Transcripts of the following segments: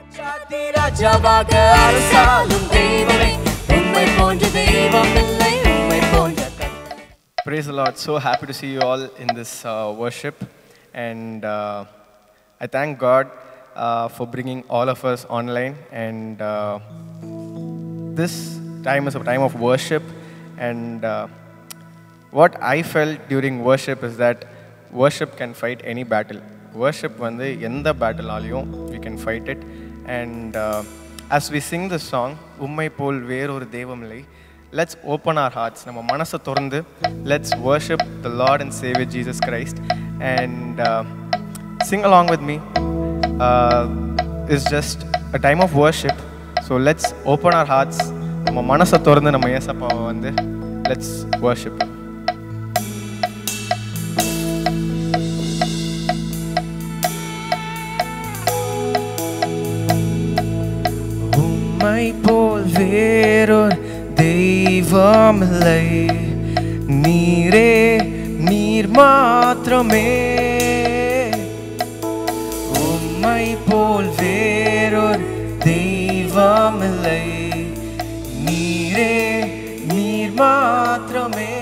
சாத்தி ராஜாவாக அரசாளும் தெய்வமே உம்மை போன்ற தெய்வம் இல்லை உம்மை போன்ற கர்த்தர் Praise the Lord. So happy to see you all in this uh, worship. And uh, I thank God uh, for bringing all of us online. And uh, this time is a time of worship. And uh, what I felt during worship is that worship can fight any battle. Worship வந்து எந்த பேட்டிலாலையும் we can fight it. And uh, as we sing this song, உம்மை போல் வேறொரு தெய்வமில்லை let's open our hearts நம்ம மனசை திறந்து let's worship the Lord and Savior Jesus Christ and uh, sing along with me uh, is just a time of worship so let's open our hearts நம்ம மனசை திறந்து நம்ம ஏசப்பாவை வந்து let's worship him. உம்மை போல் வேறொரு தெய்வமில்லை நீரே நீர் மாத்திரமே உம்மை போல் வேறொரு தெய்வமில்லை நீரே நீர் மாத்திரமே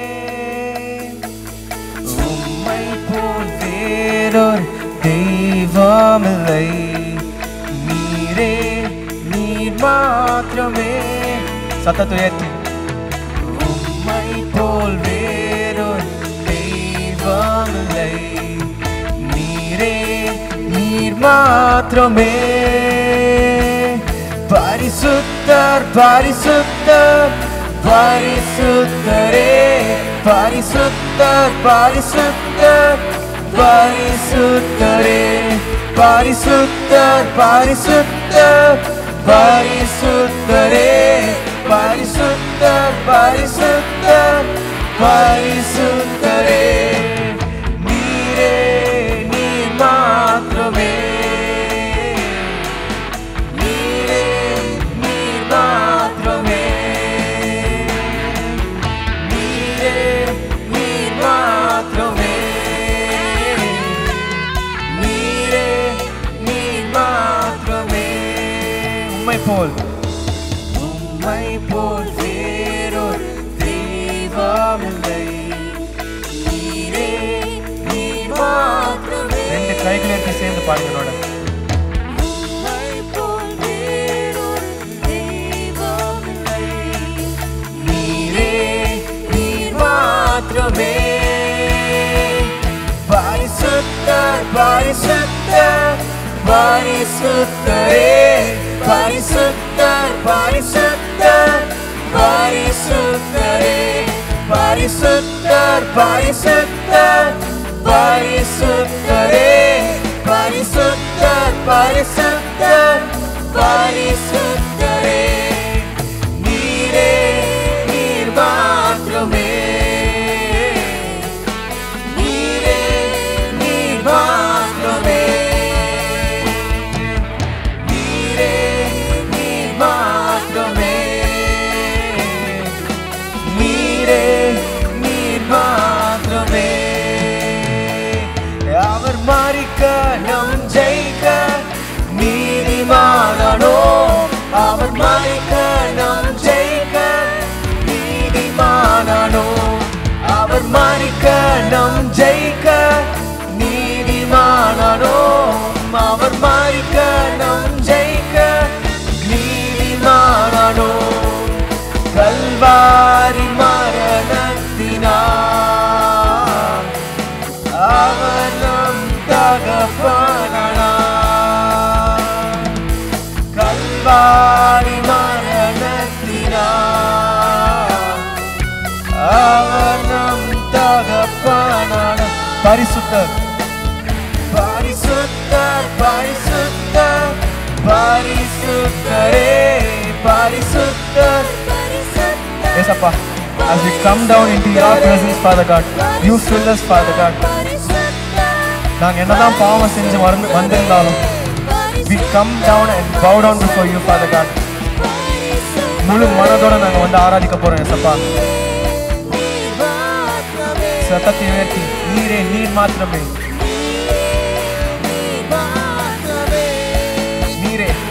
உம்மை போல் வேறொரு தெய்வமில்லை நீரே நீர் மாத்திரமே சத்தத்தை உயர்த்தி உம்மை போல் வேறொரு தெய்வமில்லை நீரே நீர் மாத்திரமே பரிசுத்தர் பரிசுத்தர் பரிசுத்தரே பரிசுத்தர் பரிசுத்தர் பரிசுத்தரே பரிசுத்தர் பரிசுத்தர் பரிசுத்தரே பரிசுத்தர் பரிசுத்தர் பரிசுத்தரே நீரே நீர் மாத்திரமே நீரே நீர் மாத்திரமே நீரே நீர் மாத்திரமே நீரே நீர் மாத்திரமே உம்மை போல் உம்மை போல் வேறொரு தெய்வமில்லை நீரே நீர் மாத்திரமே ரெண்டு கைகளுக்கு சேர்ந்து பாடுங்க என்னோட உம்மை போல் வேறொரு தெய்வமில்லை. நீரே நீர் மாத்திரமே பரிசுத்தர் பரிசுத்தர் பரிசுத்தரே பரிசுத்தர் பரிசுத்தர் பரிசுத்தரே பரிசுத்தர் பரிசுத்தர் பரிசுத்தரே பரிசுத்தர் பரிசுத்தர் பரிசுத்தரே நீரே நீர் மாத்திரமே நீரே நீர் மாத்திரமே நீரே நீர் மாத்திரமே நீரே நீர் மாத்திரமே அவர் மாறிக்க நம் ஜெயிக்க நீதிமானோ அவர் மாறிக்க நம் ஜெயிக்க நீதிமானோ அவர் மாறிக்க நம் ஜெயிக்க நீதிமானோ அவர் மாறிக்க நம் ஜெயிக்க நீதிமானோ கல்வாரி மரணத்தினார் அவர் நம் தகப்பனானார் கல்வாரி மரணத்தினார் அவர் நம் தகப்பனானார் பரிசுத்தர் பரிசுத்தர் பரிசுத்தர் பரிசுத்தரே பரிசுத்தர் Yes, Appa. As we come down into your presence, Father God, you fill us, Father God. நாங்கள் என்னதான் பாவம் செஞ்சு வந்து வந்திருந்தாலும் we come down and bow down before you, Father God. முழு மனதோட நாங்கள் வந்து ஆராதிக்க போறோம் எசப்பா சத்தத்தை உயர்த்தி நீரே நீர் மாத்திரமே நீரே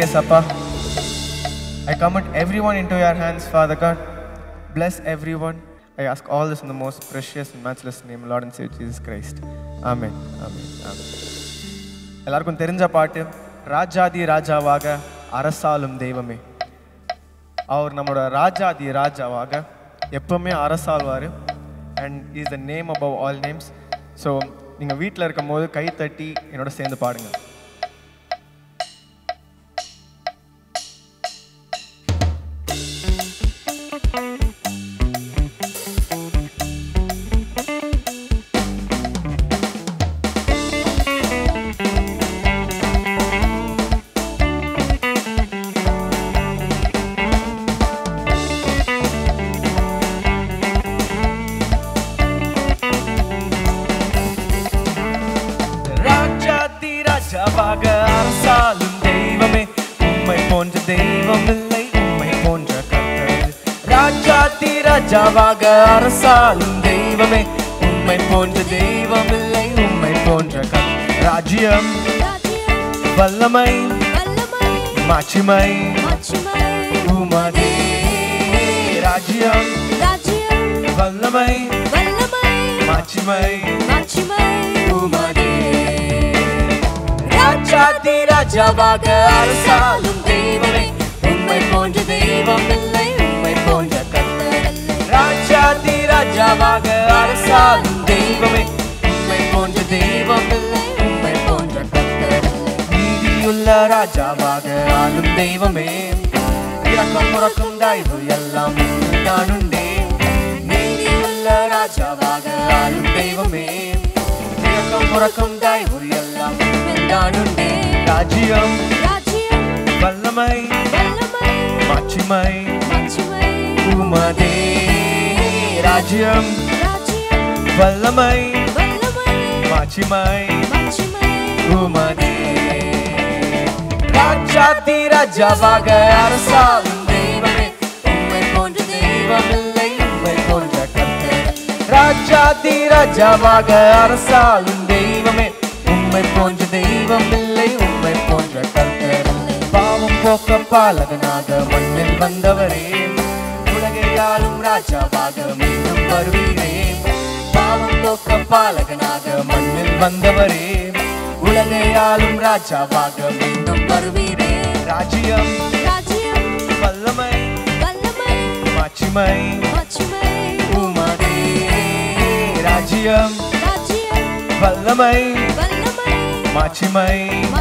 Yesappa. I commit everyone into your hands, Father God. Bless everyone. I ask all this in the most precious and matchless name, Lord and Savior Jesus Christ. Amen. Amen. Amen. எல்லாருக்கும் தெரிஞ்ச பாட்டு ராஜாதி ராஜாவாக அரசாளும் தெய்வமே அவர் நம்மளோட ராஜாதி ராஜாவாக எப்பவுமே அரசாழ்வார் and is the name above all names so நீங்கள் வீட்டில் இருக்கும் போது கை தட்டி என்னோட சேர்ந்து பாடுங்க ராஜாதி ராஜாவாக அரசாளும் தெய்வமே உம்மை போன்ற தெய்வம் இல்லை உம்மை போன்ற கர்த்தர் ராஜாதி ராஜாவாக அரசாளும் தெய்வமே உம்மை போன்ற தெய்வம் இல்லை உம்மை போன்ற கர்த்தர் ராஜ்யம் வல்லமை மாட்சிமை உமதே ராஜ்யம் வல்லமை மாட்சிமை உமதே ராஜாதி ராஜாவாக அரசாளும் தெய்வமே உம்மை போன்ற தெய்வம் இல்லை உம்மை போன்ற கர்த்தர் ராஜாதி ராஜாவாக அரசாளும் தெய்வமே உம்மை போன்ற தெய்வம் இல்லை உம்மை போன்ற கர்த்தர் நீதியுள்ள ராஜாவாக ஆளும் தெய்வமே இறக்கம் முறக்கும் தயவு எல்லாம் நானுண்டே நீதியுள்ள ராஜாவாக ஆளும் தெய்வமே இறக்கம் முறக்கும் தயவு எல்லாம் நானுண்டே ராஜ்யம் வல்லமை மாட்சிமை உமதே ராஜ்யம் வல்லமை மாட்சிமை உமதே ராஜாதி ராஜாவாக அரசாளும் தெய்வமே உம்மை போன்ற தெய்வம் இல்லை உம்மை போன்ற கர்த்தர் ராஜாதி ராஜாவாக அரசாளும் தெய்வமே உம்மை போன்ற தெய்வம் இல்லை உம்மை போன்ற கர்த்தர் பாவம் போக்க பாலகனாக மண்ணில் வந்தவரே உலகை ஆளும் ராஜாவாக மீண்டும் வருவீரே பாவம் போக்க பாலகனாக மண்ணில் வந்தவரே உலகை ஆளும் ராஜாவாக மீண்டும் வருவீரே ராஜ்யம் வல்லமை மாட்சிமை உமதே ராஜ்யம் வல்லமை மாட்சிமை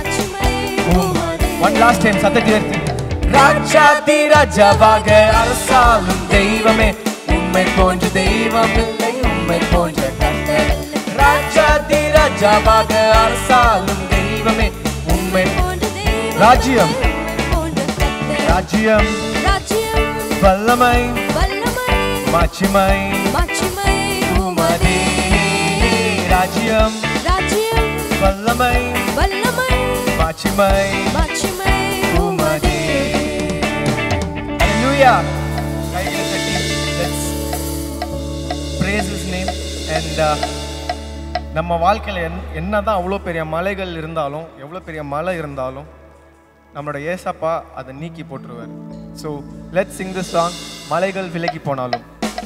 ஒன் லாஸ்ட் டைம் சத்தத்தை உயர்த்தி ராஜாதி ராஜாவாக அரசாளும் தெய்வமே உம்மை போன்ற தெய்வம் இல்லை உம்மை போன்ற கர்த்தர் ராஜாதி ராஜாவாக அரசாளும் தெய்வமே உம்மை ராஜ்யம் ராஜ்யம் வல்லமை மாட்சிமை உமதே ராஜ்யம் வல்லமை மாட்சிமை உமதே Hallelujah. கைகளை தட்டி, let's praise his name. And, uh, நம்ம வாழ்க்கையில் என் என்னதான் அவ்வளோ பெரிய மலைகள் இருந்தாலும் எவ்வளோ பெரிய மலை இருந்தாலும் நம்மளோட ஏசப்பா அதை நீக்கி போட்டுருவார் so let sing the song மலைகள் விலகி போனாலும்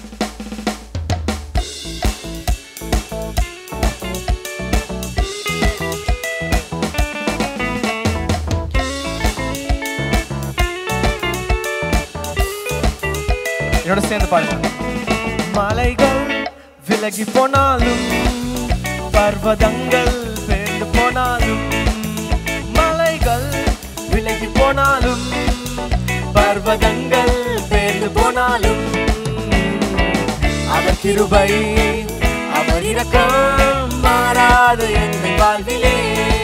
என்னோட சேர்ந்து பாடுங்க மலைகள் விலகி போனாலும் பர்வதங்கள் பெயர்ந்து போனாலும் மலைகள் விலகி போனாலும் பர்வதங்கள் பெயர்ந்து போனாலும் அவர் கிருபை அவர் இரக்கம் மாறாது என் வாழ்விலே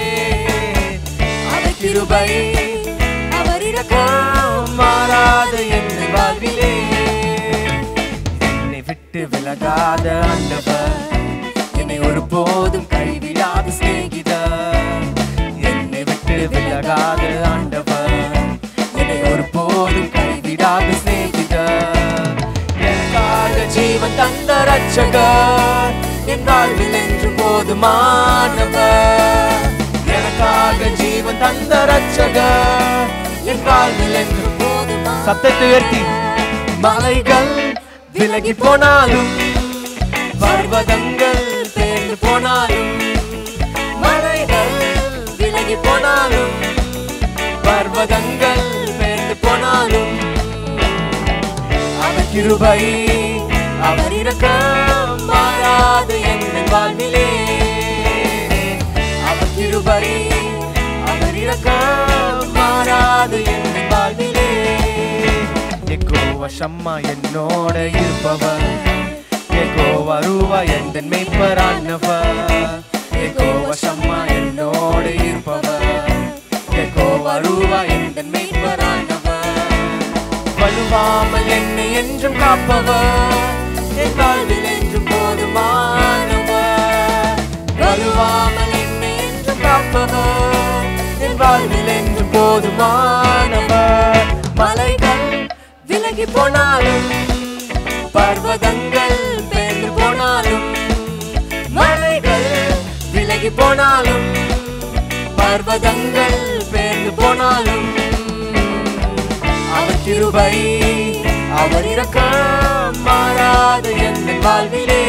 அவர் கிருபை அவர் இரக்கம் மாறாது என் வாழ்விலே என்னை விட்டு விலகாத ஆண்டவர் என்னை ஒருபோதும் கைவிடாத சிநேகிதர் என்னை விட்டு விலகாத ஆண்டவர் என்னை ஒருபோதும் கைவிடாத சிநேகிதர் எனக்காக ஜீவன் தந்த ரட்சகர் என் வாழ்வில் என்று போதுமானவர் எனக்காக ஜீவன் தந்த ரட்சகர் என் வாழ்வில் என்று போதுமா சத்தத்தை உயர்த்தி மலைகள் விலகி போனாலும் பர்வதங்கள் பேர்ந்து போனாலும் மலைகள் விலகி போனாலும் பர்வதங்கள் பேர்ந்து போனாலும் அவர் கிருபை அவர் இரக்கம் மாறாது என் வாழ்விலே அவர் கிருபை அவர் இரக்கம் மாறாது என் வாழ்விலே எக்கோவ சம்மா என்னோட இருப்பவர் எக்கோவ ரூவா எந்த மெய்ப்பரானவர் எக்கோவ சம்மா என்னோட இருப்பவர் எக்கோவ ரூவா எந்த மெய்ப்பரானவர் வலுவாமல் என்னை என்றும் காப்பவர் என் வாழ்வில் என்றும் போதுமானவர் வலுவாமல் என்னை என்றும் காப்பவர் என் வாழ்வில் என்றும் போதுமானவர் மலைகள் விலகி போனாலும் பர்வதங்கள் பேர்ந்து போனாலும் மலைகள் விலகி போனாலும் பர்வதங்கள் பேர்ந்து போனாலும் அவர் கிருபை அவர் இரக்கம் மாறாத என் வாழ்விலே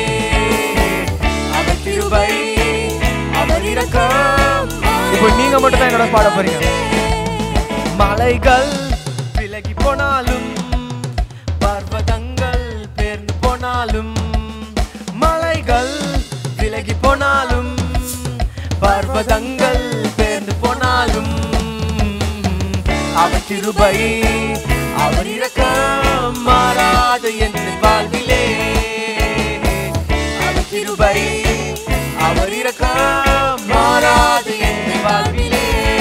அவர் கிருபை அவர் இரக்கம் இப்போ நீங்க மட்டும் தான் என்னோட பாட போறீங்க மலைகள் விலகி போனாலும் பர்வதங்கள் பேர்ந்து போனாலும் மலைகள் விலகி போனாலும் பர்வதங்கள் பேர்ந்து போனாலும் அவர் கிருபை அவர் இரக்கம் மாறாத என் வாழ்விலே அவர் கிருபை அவர் இரக்கம் மாறாத என் வாழ்விலே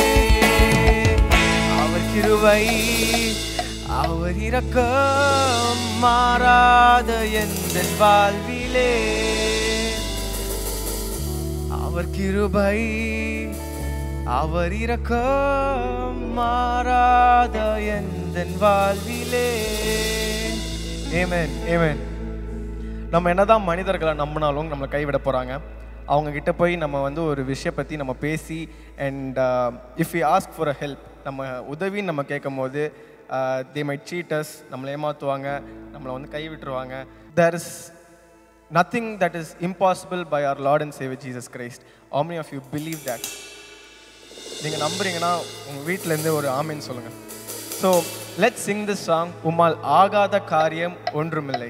அவர் கிருபை அவர் இரக்கம் மாறாத எந்த வாழ்விலே அவர் கிருபை அவர் இரக்கம் மாறாத எந்த வாழ்விலே ஏமேன் ஏமேன் நம்ம என்னதான் மனிதர்களை நம்பினாலும் நம்மளை கைவிட போகிறாங்க அவங்க கிட்ட போய் நம்ம வந்து ஒரு விஷயம் பற்றி நம்ம பேசி and if you ask for a help நம்ம உதவின்னு நம்ம கேட்கும் போது தே மை சீட்டஸ் நம்மளை ஏமாற்றுவாங்க நம்மளை வந்து கைவிட்டுருவாங்க there is nothing that is impossible by our lord and saviour Jesus Christ how many of you believe that நீங்கள் நம்புறீங்கன்னா உங்கள் வீட்டிலேருந்து ஒரு ஆமின்னு சொல்லுங்கள் so let sing this song உம்மால் ஆகாத காரியம் ஒன்றுமில்லை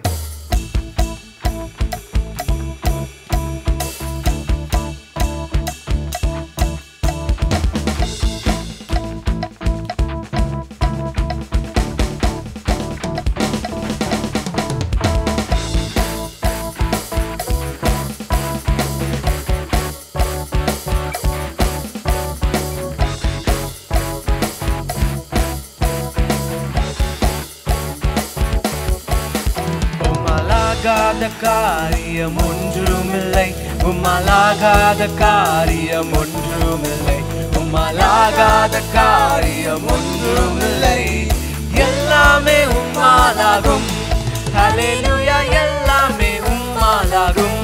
உம்மலாகாத காரியம் ஒன்றுமில்லை உம்மலாகாத காரியம் ஒன்றுமில்லை உம்மலாகாத காரியம் ஒன்றுமில்லை எல்லாமே உம்மாலாகும் ஹalleluya எல்லாமே உம்மாலாகும்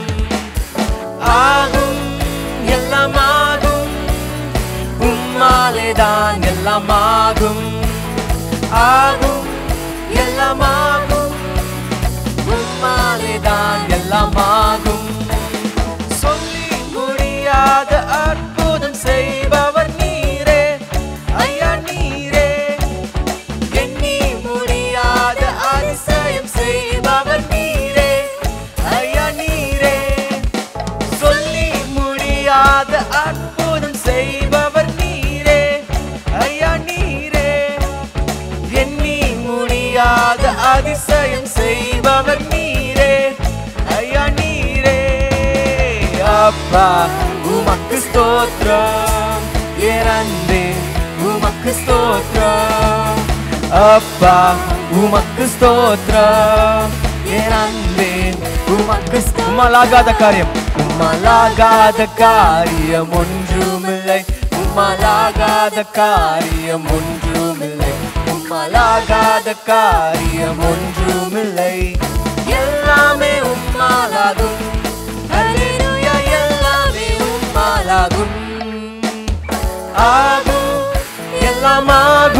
ஆகும் எல்லாம் ஆகும் உம்மாலே தான் எல்லாம் ஆகும் ஆகும் எல்லாம் ஆகும் உம்மாலே தான் எல்லாம் ஆகும் சொல்லி முடியாத அற்புதம் செய்பவர் நீரே ஐயா நீரே எண்ணி முடியாத அதிசயம் செய்பவர் நீரே ஐயா நீரே சொல்லி முடியாத அற்புதம் செய்பவர் நீரே ஐயா நீரே எண்ணி முடியாத அதிசயம் செய்பவர் நீரே ஐயா நீரே அப்பா உமக்கு ஸ்தோத்திரம் ஏறந்தே உமக்கு ஸ்தோத்திரம் அப்பா உமக்கு ஸ்தோத்திரம் ஏறந்தே உமக்கு ஸ்தோ- உம்மலாகாத காரியம் உம்மலாகாத காரியம் ஒன்றுமில்லை உம்மலாகாத காரியம் ஒன்றுமில்லை உம்மலாகாத காரியம் ஒன்றுமில்லை எல்லாமே உம்மாலாகும் ஹalleluya எல்லாமே உம்மாலாகும் ஆகும் எல்லாம் ஆகும்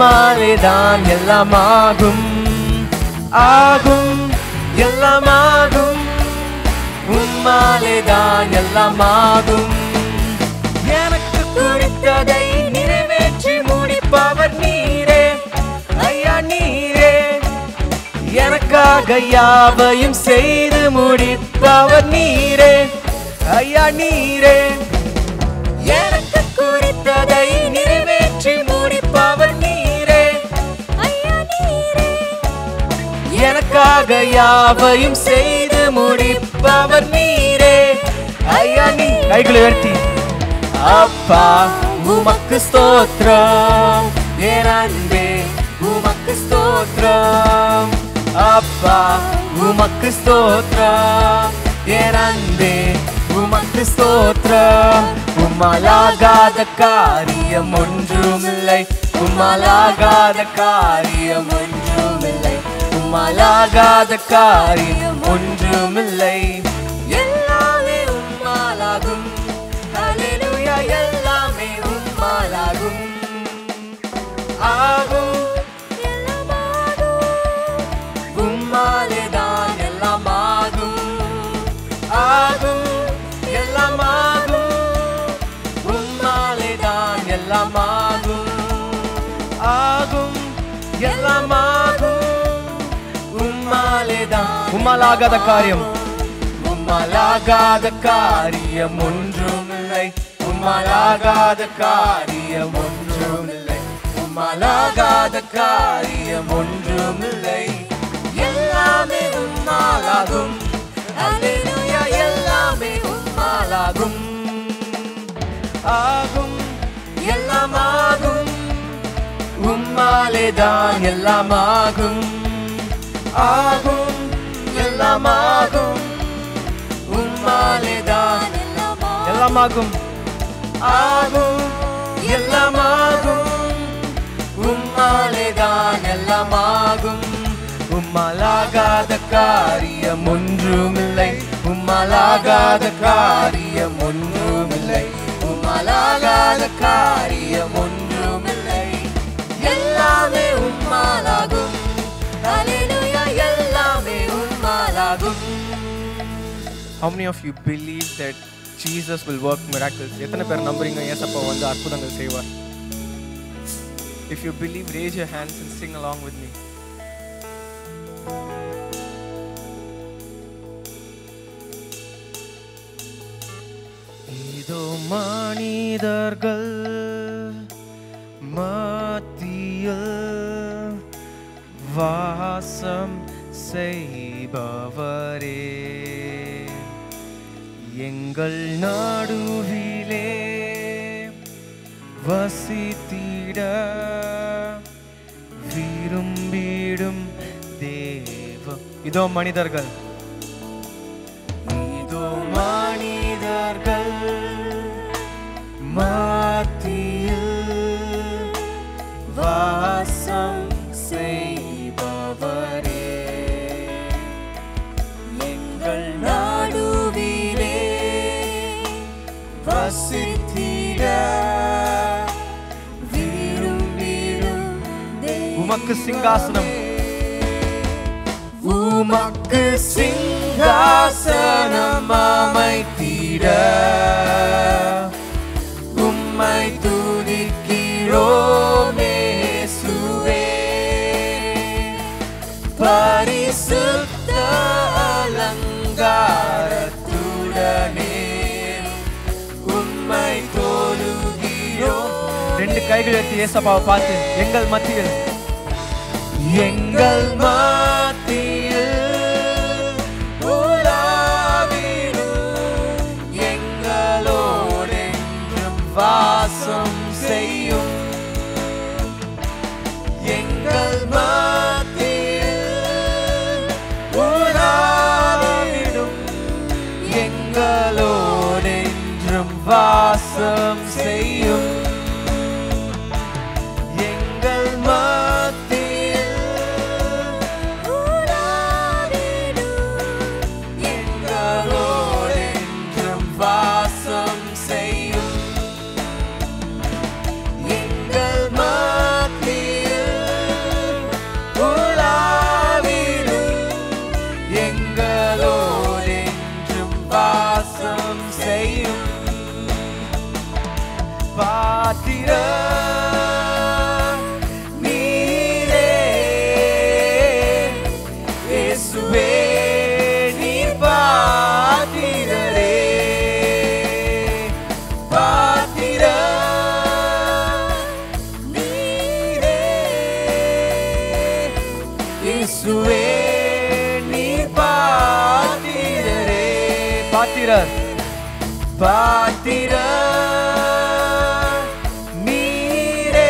உம்மாலேதான் எல்லாமாகும் ஆகும் எல்லாமாகும் உம்மாலேதான் எல்லாமாகும் எனக்கு குறித்ததை நிறைவேற்றி முடிப்பவர் நீரே ஐயா நீரே எனக்காக யாவையும் செய்து முடிப்பவர் நீரே ஐயா நீரே எனக்கு குறித்ததை நிறைவேற்றி முடிப்பவர் நீரே ஐயா நீரே எனக்காக யாவையும் செய்து முடிப்பவர் நீரே ஐயா நீ கைகளை உயர்த்தி அப்பா உமக்கு ஸ்தோத்திரம் என் அன்பே உமக்கு ஸ்தோத்திரம் அப்பா உமக்கு ஸ்தோத்திரம் என் அன்பே உமக்கு ஸ்தோத்திரம் உம்மாலாகாத காரியம் ஒன்றுமில்லை உம்மாலாகாத காரியம் ஒன்றுமில்லை உம்மாலாகாத காரியம் ஒன்றுமில்லை எல்லாமே உம்மாலாகும் ஹalleluya எல்லாமே உம்மாலாகும் ஆகும் உம்மாலேதான் எல்லாமாகும் ஆகும் எல்லாமாகும் உம்மாலேதான் எல்லாமாகும் ஆகும் எல்லாமாகும் உம்மாலேதான் உம்மாலாகாத காரியம் உம்மாலாகாத காரியம் ஒன்றுமில்லை உம்மாலாகாத காரியம் ஒன்றுமில்லை உம்மாலாகாத காரியம் ஒன்றுமில்லை எல்லாமே உம்மாலாகும் அல்லேலூயா எல்லாமே உம்மாலாகும் ஆகும் எல்லாமாகும் உம்மாலேதான் எல்லாமாகும் ஆகும் எல்லாமாகும் உம்மாலேதான் எல்லாமாகும் ஆகும் எல்லாமாகும் உம்மாலேதான் எல்லாமாகும் உம்மாலாகாத காரியம் ஒன்றுமில்லை உம்மாலாகாத காரியம் ஒன்றுமில்லை உம்மாலாகாத காரியம் ஒன்றுமில்லை எல்லாமே உம்மாலாகும் ஹalleluya எல்லாமே உம்மாலாகும் How many of you believe that Jesus will work miracles? எத்தனை பேர் நம்புறீங்க ஏசப்பா வந்து அற்புதங்கள் செய்வார் If you believe, raise your hands and sing along with me. இதோ மனிதர்கள் மத்தியில் வாசம் செய்பவரே எங்கள் நடுவிலே வசித்திட விரும்பிடும் தேவ இதோ மனிதர்கள் இதோ மனிதர்கள் மத்தியில் வாசம் செய்பவரே எங்கள் நடுவிலே வசித்திட விரும்பிடும் உமக்கு சிங்காசனம் உமக்கு சிங்காசனம் அமைத்திட உம்மை துதிக்கிறோமே சுவே பரிசுத்த அலங்காரத்துடனே உம்மை தொழுகிறோம் ரெண்டு கைகள் எடுத்து ஏசப்பாவை பார்த்து எங்கள் மத்தியில் எங்கள் மத்தியில் உலாவிடும் எங்களோடென்றும் வாசம் செய்யும் எங்கள் மத்தியில் உலாவிடும் எங்களோடென்றும் வாசம் செய்யும் எங்கள் மத்தியில் எங்களோடென்றும் வாசம் செய்யும் எங்கள் மத்தியில் பாத்திர நீரே இயேசுவே நீர் பாத்திரரே பாத்திர நீரே இயேசுவே நீர் பாத்திரரே பாத்திரர் பாத்திர நீரே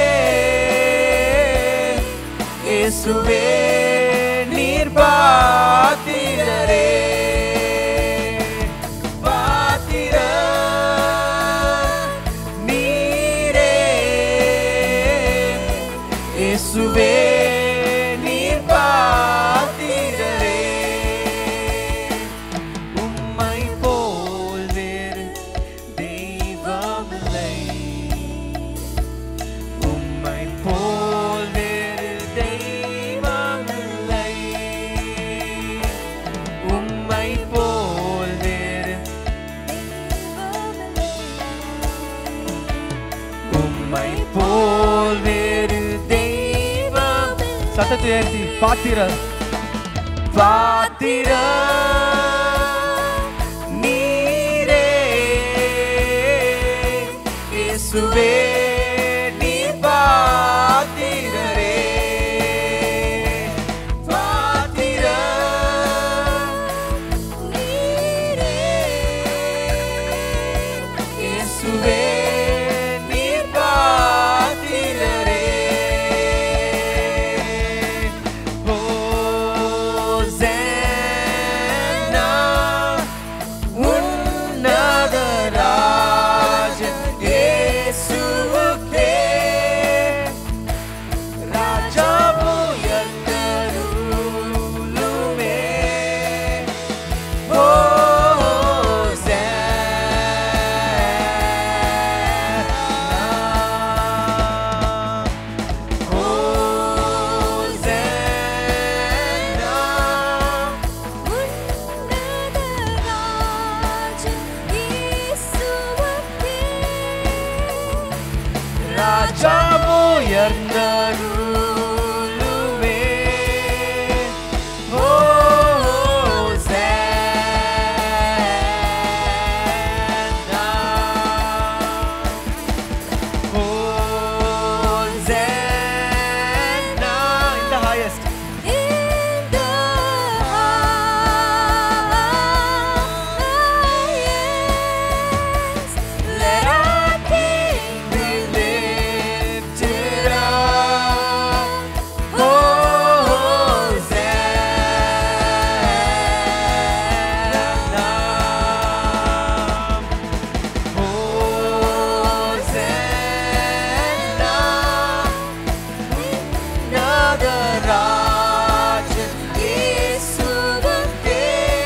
இயேசுவே நீர் பாத்திரரே பாத்திர நீரே இயேசுவே நீர் பாத்திரரே உம்மை போல் வேறு தெய்வமில்லை உம்மை போல் வேறு தெய்வமில்லை உம்மை போல் வேறு உம்மை போல் வேறு தெய்வம் சத்தத்தை ஏற்றி பாத்திரர் பாத்திர நீரே இயேசுவே நீர் பாத்திரரே பாத்திர இயேசுவே நீர் பாத்திரரே ஹோசேனா உன்னத ராஜன் இயேசுவுக்கே ராஜா உயர்ந்தருளுமே Hosanna. Hosanna. Raja உயர்ந்தருளுமே Hosanna. Hosanna in the highest. Let our King be lifted up. Hosanna. Hosanna. நாதராஜன் இயேசுவுக்கே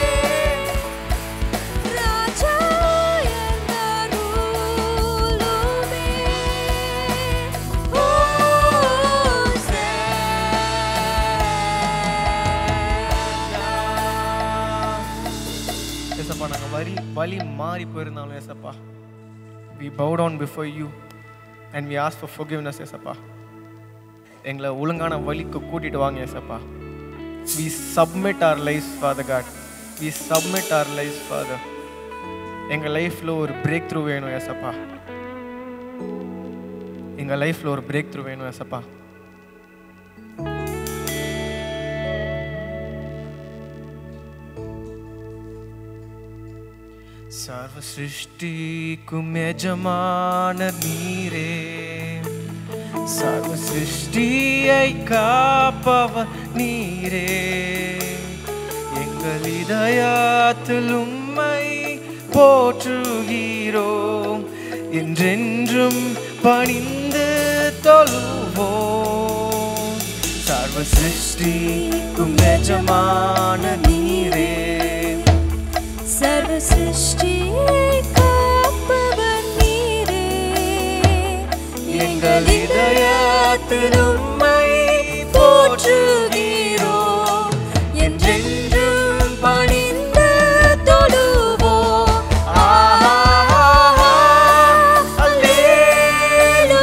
ஏசப்பா நாங்கள் வரி வலி மாறி போயிருந்தாலும் ஏசப்பா we bow down before you and we ask for forgiveness ஏசப்பா எங்களை ஒழுங்கான வழிக்கு கூட்டிட்டு வாங்க ஏசப்பா we submit our lives father god we submit our lives father எங்கள் லைஃப்பில் ஒரு பிரேக் த்ரூ வேணும் ஏசப்பா எங்கள் லைஃப்பில் ஒரு பிரேக் த்ரூ வேணும் ஏசப்பா சர்வ சிருஷ்டிக்கும் எஜமான நீரே சர்வ சிருஷ்டியை காப்பவர் நீரே எங்கள் இதயத்தில் உம்மை போற்றுகிறோம் என்றென்றும் பணிந்து தொழுவோம் சர்வ சிருஷ்டிக்கும் எஜமான நீரே சர்வ சிருஷ்டியை காப்பவர் நீரே எங்கள் இதயத்தில் உம்மை போற்றுகிறோம் என்றென்றும் பணிந்து தொழுவோம் ஆஹா, அல்லேலூயா,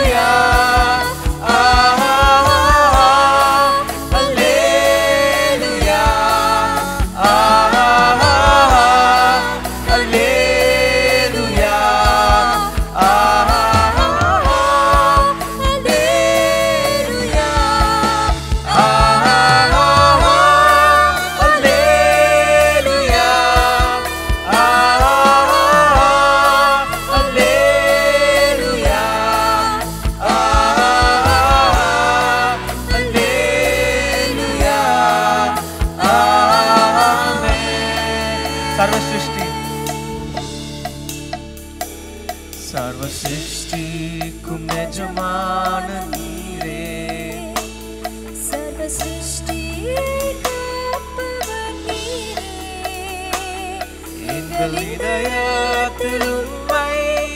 சர்வ சிருஷ்டி சர்வ சிருஷ்டிக்கும் எஜமான நீரே சர்வ சிருஷ்டியை காப்பவர் நீரே. எங்கள் இதயத்தில் உம்மை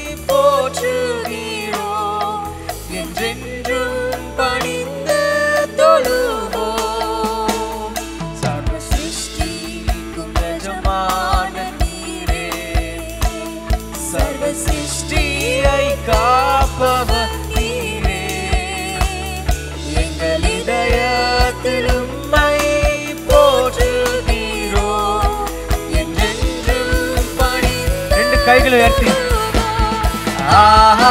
போற்றுகிறோம் என்றென்றும் பணிந்து தொழுவோம் சர்வ சிருஷ்டிக்கும் எஜமான நீரே சர்வ சிருஷ்டியை காப்பவர் நீரே எங்கள் இதயத்தில் உம்மை போற்றுகிறோம் என்றென்றும் பணிந்து ரெண்டு கைகளை உயர்த்தி ஆஹா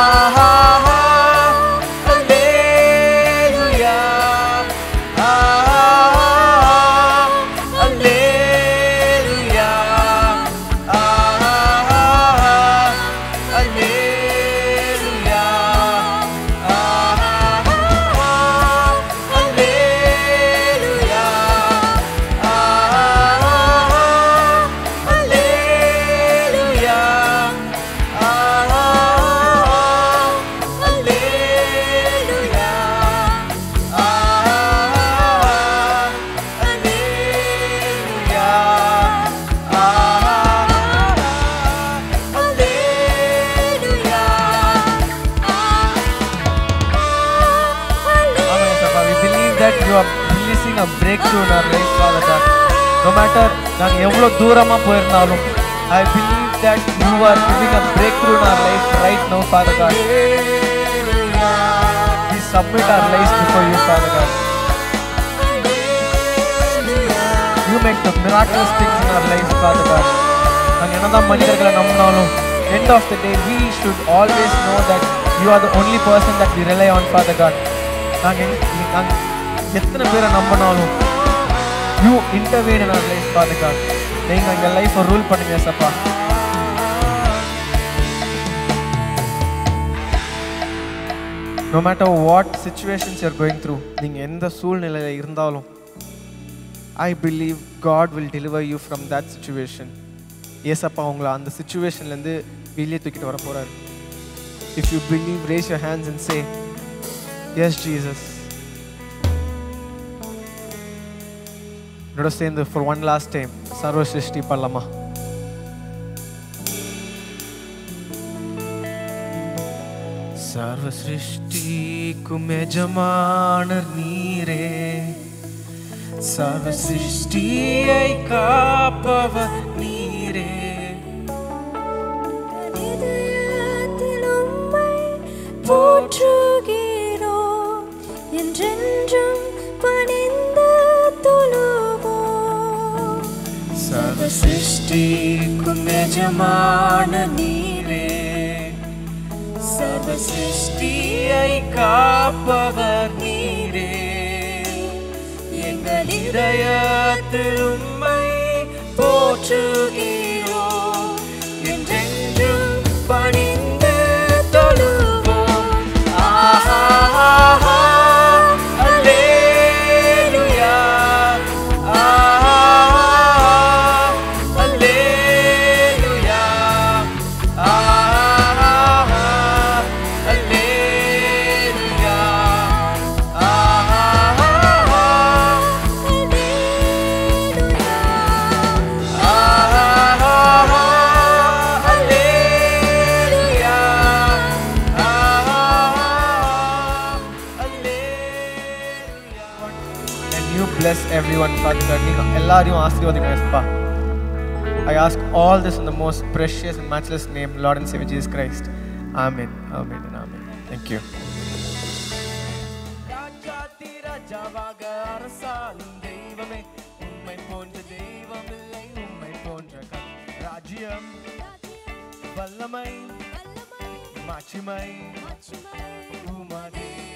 அல்லேலூயா ஆஹா அல்லேலூயா ஆஹா அல்லேலூயா ஆஹா அல்லேலூயா ஆஹா அல்லேலூயா ஆஹா அல்லேலூயா Amen, Sapa. We believe that you are releasing a breakthrough in our life, Father God. No matter நாங்கள் எவ்வளோ தூரமாக போயிருந்தாலும் I believe that you are giving a breakthrough in our life right now, Father God. We submit our lives before you, Father God. You make the miraculous things in our lives, Father God. நாங்கள் என்னதான் மனிதர்களை நம்பினாலும் end of the day we should always know that you are the only person that we rely on, Father God. நாங்கள் நாங்கள் எத்தனை பேரை நம்பினாலும் you intervene in our life Father God. நீங்கள் எங்கள் லைஃப்பை ரூல் பண்ணுங்க சப்பா no matter what situations you're going through நீங்கள் எந்த சூழ்நிலையில் இருந்தாலும் I believe God will deliver you from that situation. ஏசப்பா உங்களை அந்த சுச்சுவேஷன்லேருந்து வெளியே தூக்கிட்டு வர போகிறாரு if you believe raise your hands and say yes Jesus என்னோட சேர்ந்து ஃபார் ஒன் லாஸ்ட் டைம் சர்வ சிருஷ்டி பண்ணலாமா சர்வ சிருஷ்டிக்கும் எஜமானர் நீரே சர்வ சிருஷ்டியை காப்பவர் நீரே இதயத்தில் உம்மை போற்றுகிறோம் என்றென்றும் பணிந்து தொழுவோம் சர்வ சிருஷ்டிக்கும் எஜமான நீரே சர்வ சிருஷ்டியை காப்பவர் நீரே எங்கள் இதயத்தில் உம்மை போற்றுகிறோம் என்றென்றும் பணிந்து தொழுவோம் ஆஹா ஆஹா அல்லேலூயா ஆஹா அல்லேலூயா ஆஹா அல்லேலூயா ஆஹா And you bless everyone, Father God. நீங்க எல்லாரையும் ஆசீர்வதிங்க ஏசப்பா. I ask all this in the most precious and matchless name, Lord and Savior Jesus Christ. Amen. Amen and amen. Thank you. ராஜாதி ராஜாவாக அரசாளும் தெய்வமே உம்மை போன்ற தெய்வம் இல்லை உம்மை போன்ற க- ராஜ்யம் வல்லமை மாட்சிமை உமதே